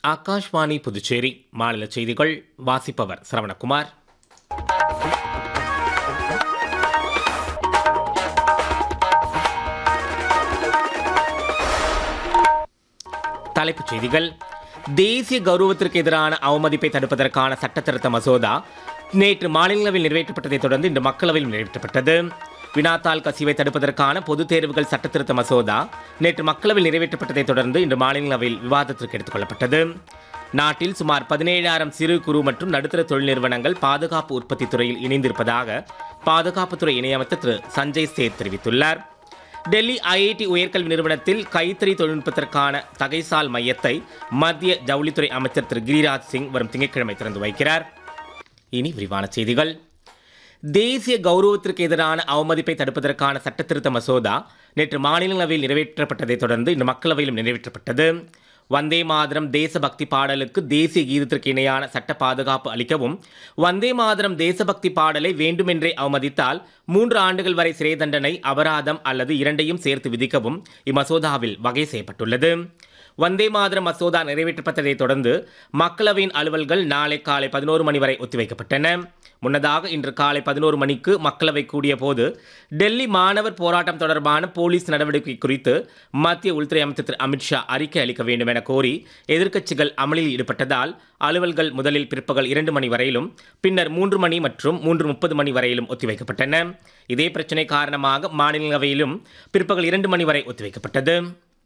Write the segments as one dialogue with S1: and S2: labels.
S1: ஆகாஷ்வாணி புதுச்சேரி மாநில செய்திகள் வாசிப்பவர் சரவணகுமார் தலைப்புச் செய்திகள் தேசிய கௌரவத்திற்கு எதிரான அவமதிப்பை தடுப்பதற்கான சட்டத்திருத்த மசோதா நேற்று மாநிலங்களவையில் நிறைவேற்றப்பட்டதைத் தொடர்ந்து இன்று மக்களவையில் நிறைவேற்றப்பட்டது வினாத்தாள் கசிவை தடுப்பதற்கான பொதுத் தேர்வுகள் சட்டத்திருத்த மசோதா நேற்று மக்களவையில் நிறைவேற்றப்பட்டதைத் தொடர்ந்து இன்று மாநிலங்களவையில் விவாதத்திற்கு எடுத்துக் கொள்ளப்பட்டது நாட்டில் சுமார் பதினேழாயிரம் சிறு குறு மற்றும் நடுத்தர தொழில் நிறுவனங்கள் பாதுகாப்பு உற்பத்தி துறையில் இணைந்திருப்பதாக பாதுகாப்புத்துறை இணையமைச்சர் திரு சஞ்சய் சேத் தெரிவித்துள்ளார் டெல்லி ஐஐடி உயர்கல்வி நிறுவனத்தில் கைத்தறி தொழில்நுட்பத்திற்கான தகைசால் மையத்தை மத்திய ஜவுளித்துறை அமைச்சர் திரு கிரிராஜ் சிங் வரும் திங்கட்கிழமை திறந்து வைக்கிறார் இனி விரிவான செய்திகள் தேசிய கௌரவத்திற்கு எதிரான அவமதிப்பை தடுப்பதற்கான சட்டத்திருத்த மசோதா நேற்று மாநிலங்களவையில் நிறைவேற்றப்பட்டதைத் தொடர்ந்து இன்று மக்களவையிலும் நிறைவேற்றப்பட்டது வந்தே மாதரம் தேசபக்தி பாடலுக்கு தேசிய கீதத்திற்கு இணையான சட்ட பாதுகாப்பு அளிக்கவும் வந்தே மாதரம் தேசபக்தி பாடலை வேண்டுமென்றே அவமதித்தால் மூன்று ஆண்டுகள் வரை சிறை தண்டனை அபராதம் அல்லது இரண்டையும் சேர்த்து விதிக்கவும் இம்மசோதாவில் வகை செய்யப்பட்டுள்ளது வந்தே மாதரம் மசோதா நிறைவேற்றப்பட்டதைத் தொடர்ந்து மக்களவையின் அலுவல்கள் நாளை காலை பதினோரு மணி வரை ஒத்திவைக்கப்பட்டன முன்னதாக இன்று காலை பதினோரு மணிக்கு மக்களவை கூடிய போது டெல்லி மாணவர் போராட்டம் தொடர்பான போலீஸ் நடவடிக்கை குறித்து மத்திய உள்துறை அமைச்சர் திரு அமித்ஷா அறிக்கை அளிக்க வேண்டும் என கோரி எதிர்க்கட்சிகள் அமளியில் ஈடுபட்டதால் அலுவல்கள் முதலில் பிற்பகல் இரண்டு மணி வரையிலும் பின்னர் மூன்று மணி மற்றும் மூன்று முப்பது மணி வரையிலும் ஒத்திவைக்கப்பட்டன இதே பிரச்சினை காரணமாக மாநிலங்களவையிலும் பிற்பகல் இரண்டு மணி வரை ஒத்திவைக்கப்பட்டது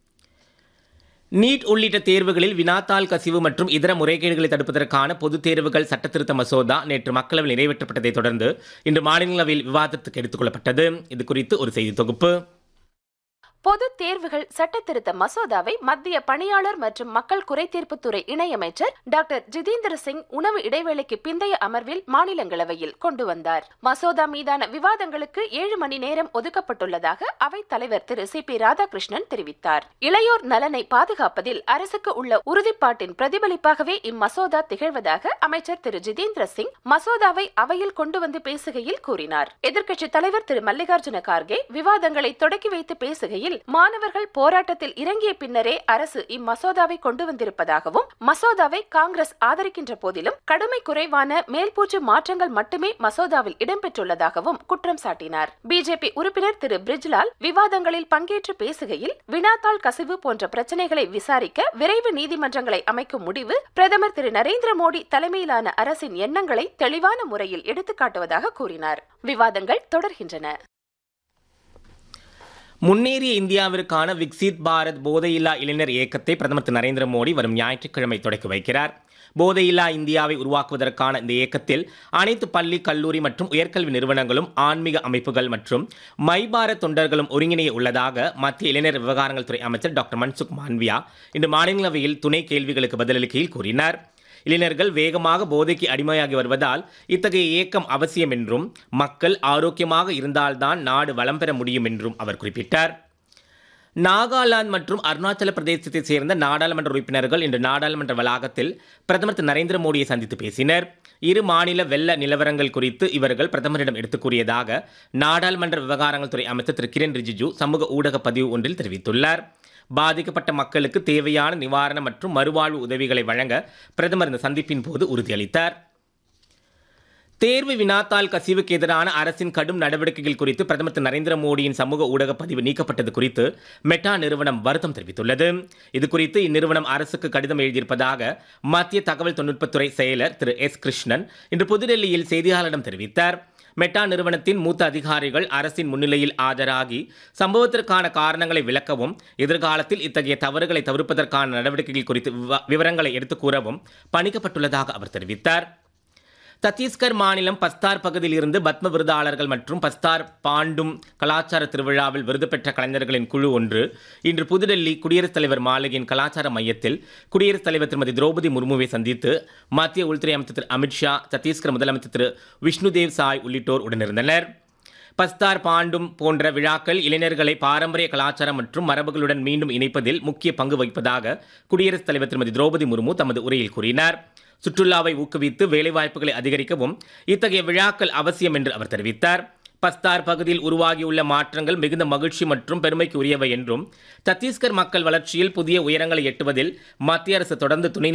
S1: நீட் உள்ளிட்ட தேர்வுகளில் வினாத்தாள் கசிவு மற்றும் இதர முறைகேடுகளை தடுப்பதற்கான பொதுத் தேர்வுகள் சட்டத்திருத்த மசோதா நேற்று மக்களவையில் நிறைவேற்றப்பட்டதைத் தொடர்ந்து இன்று மாநிலங்களவையில் விவாதத்துக்கு எடுத்துக் கொள்ளப்பட்டது இது குறித்து ஒரு செய்தி தொகுப்பு
S2: பொது தேர்வுகள் சட்டத்திருத்த மசோதாவை மத்திய பணியாளர் மற்றும் மக்கள் குறைதீர்ப்புத்துறை இணையமைச்சர் டாக்டர் ஜிதேந்திர சிங் உணவு இடைவேளைக்கு பிந்தைய அமர்வில் மாநிலங்களவையில் கொண்டு வந்தார் மசோதா மீதான விவாதங்களுக்கு ஏழு மணி நேரம் ஒதுக்கப்பட்டுள்ளதாக அவைத் தலைவர் திரு சி பி ராதாகிருஷ்ணன் தெரிவித்தார் இளையோர் நலனை பாதுகாப்பதில் அரசுக்கு உள்ள உறுதிப்பாட்டின் பிரதிபலிப்பாகவே இம்மசோதா திகழ்வதாக அமைச்சர் திரு ஜிதேந்திர சிங் மசோதாவை அவையில் கொண்டு வந்து பேசுகையில் கூறினார் எதிர்க்கட்சித் தலைவர் திரு மல்லிகார்ஜுன கார்கே விவாதங்களை தொடக்கி வைத்து பேசுகையில் மாணவர்கள் போராட்டத்தில் இறங்கிய பின்னரே அரசு இம்மசோதாவை கொண்டு வந்திருப்பதாகவும் மசோதாவை காங்கிரஸ் ஆதரிக்கின்ற போதிலும் கடுமை குறைவான மேல்பூச்சு மாற்றங்கள் மட்டுமே மசோதாவில் இடம்பெற்றுள்ளதாகவும் குற்றம் சாட்டினார் பிஜேபி உறுப்பினர் திரு பிரிஜ்லால் விவாதங்களில் பங்கேற்று பேசுகையில் வினாத்தாள் கசிவு போன்ற பிரச்சனைகளை விசாரிக்க விரைவு நீதிமன்றங்களை அமைக்கும் முடிவு பிரதமர் திரு நரேந்திர மோடி தலைமையிலான அரசின் எண்ணங்களை தெளிவான முறையில் எடுத்துக்காட்டுவதாக கூறினார் விவாதங்கள் தொடர்கின்றன
S1: முன்னேறிய இந்தியாவிற்கான விக்சித் பாரத் போதையில்லா இளைஞர் இயக்கத்தை பிரதமர் திரு நரேந்திர மோடி வரும் ஞாயிற்றுக்கிழமை தொடக்கி வைக்கிறார் போதையில்லா இந்தியாவை உருவாக்குவதற்கான இந்த இயக்கத்தில் அனைத்து பள்ளி கல்லூரி மற்றும் உயர்கல்வி நிறுவனங்களும் ஆன்மீக அமைப்புகள் மற்றும் மை பாரத் தொண்டர்களும் ஒருங்கிணைய உள்ளதாக மத்திய இளைஞர் விவகாரங்கள் துறை அமைச்சர் டாக்டர் மன்சுக் மாண்வியா இன்று மாநிலங்களவையில் துணை கேள்விகளுக்கு பதிலளிக்கையில் கூறினார் இளைஞர்கள் வேகமாக போதைக்கு அடிமையாகி வருவதால் இத்தகைய இயக்கம் அவசியம் என்றும் மக்கள் ஆரோக்கியமாக இருந்தால்தான் நாடு வளம் பெற முடியும் என்றும் அவர் குறிப்பிட்டார் நாகாலாந்து மற்றும் அருணாச்சல பிரதேசத்தைச் சேர்ந்த நாடாளுமன்ற உறுப்பினர்கள் இன்று நாடாளுமன்ற வளாகத்தில் பிரதமர் திரு நரேந்திர மோடியை சந்தித்து பேசினர் இரு மாநில வெள்ள நிலவரங்கள் குறித்து இவர்கள் பிரதமரிடம் எடுத்துக் கூறியதாக நாடாளுமன்ற விவகாரங்கள் துறை அமைச்சர் திரு கிரண் ரிஜிஜு சமூக ஊடக பதிவு ஒன்றில் தெரிவித்துள்ளார் பாதிக்கப்பட்ட மக்களுக்கு தேவையான நிவாரணம் மற்றும் மறுவாழ்வு உதவிகளை வழங்க பிரதமர் இந்த சந்திப்பின் போது உறுதியளித்தார் தேர்வு வினாத்தாள் கசிவுக்கு எதிரான அரசின் கடும் நடவடிக்கைகள் குறித்து பிரதமர் திரு நரேந்திர மோடியின் சமூக ஊடக பதிவு நீக்கப்பட்டது குறித்து மெட்டா நிறுவனம் வருத்தம் தெரிவித்துள்ளது இது குறித்து இந்நிறுவனம் அரசுக்கு கடிதம் எழுதியிருப்பதாக மத்திய தகவல் தொழில்நுட்பத்துறை செயலர் திரு எஸ் கிருஷ்ணன் இன்று புதுடெல்லியில் செய்தியாளரிடம் தெரிவித்தார் மெட்டா நிறுவனத்தின் மூத்த அதிகாரிகள் அரசின் முன்னிலையில் ஆஜராகி சம்பவத்திற்கான காரணங்களை விளக்கவும் எதிர்காலத்தில் இத்தகைய தவறுகளை தவிர்ப்பதற்கான நடவடிக்கைகள் குறித்து விவ- விவரங்களை எடுத்துக் கூறவும் பணிக்கப்பட்டுள்ளதாக அவர் தெரிவித்தார் சத்தீஸ்கர் மாநிலம் பஸ்தார் பகுதியில் இருந்து பத்ம விருதாளர்கள் மற்றும் பஸ்தார் பாண்டும் கலாச்சார திருவிழாவில் விருது பெற்ற கலைஞர்களின் குழு ஒன்று இன்று புதுடெல்லி குடியரசுத் தலைவர் மாளிகையின் கலாச்சார மையத்தில் குடியரசுத் தலைவர் திருமதி திரௌபதி முர்முவை சந்தித்து மத்திய உள்துறை அமைச்சர் திரு அமித்ஷா சத்தீஸ்கர் முதலமைச்சர் திரு விஷ்ணுதேவ் சாய் உள்ளிட்டோர் உடனிருந்தனர் பஸ்தார் பாண்டும் போன்ற விழாக்கள் இளைஞர்களை பாரம்பரிய கலாச்சாரம் மற்றும் மரபுகளுடன் மீண்டும் இணைப்பதில் முக்கிய பங்கு வகிப்பதாக குடியரசுத் தலைவர் திருமதி திரௌபதி முர்மு தமது உரையில் கூறினார் சுற்றுலாவை ஊக்குவித்து வேலைவாய்ப்புகளை அதிகரிக்கவும் இத்தகைய விழாக்கள் அவசியம் என்று அவர் தெரிவித்தார் பஸ்தார் பகுதியில் உருவாகியுள்ள மாற்றங்கள் மிகுந்த மகிழ்ச்சி மற்றும் பெருமைக்கு உரியவை என்றும் சத்தீஸ்கர் மக்கள் வளர்ச்சியில் புதிய உயரங்களை எட்டுவதில் மத்திய அரசு தொடர்ந்து துணை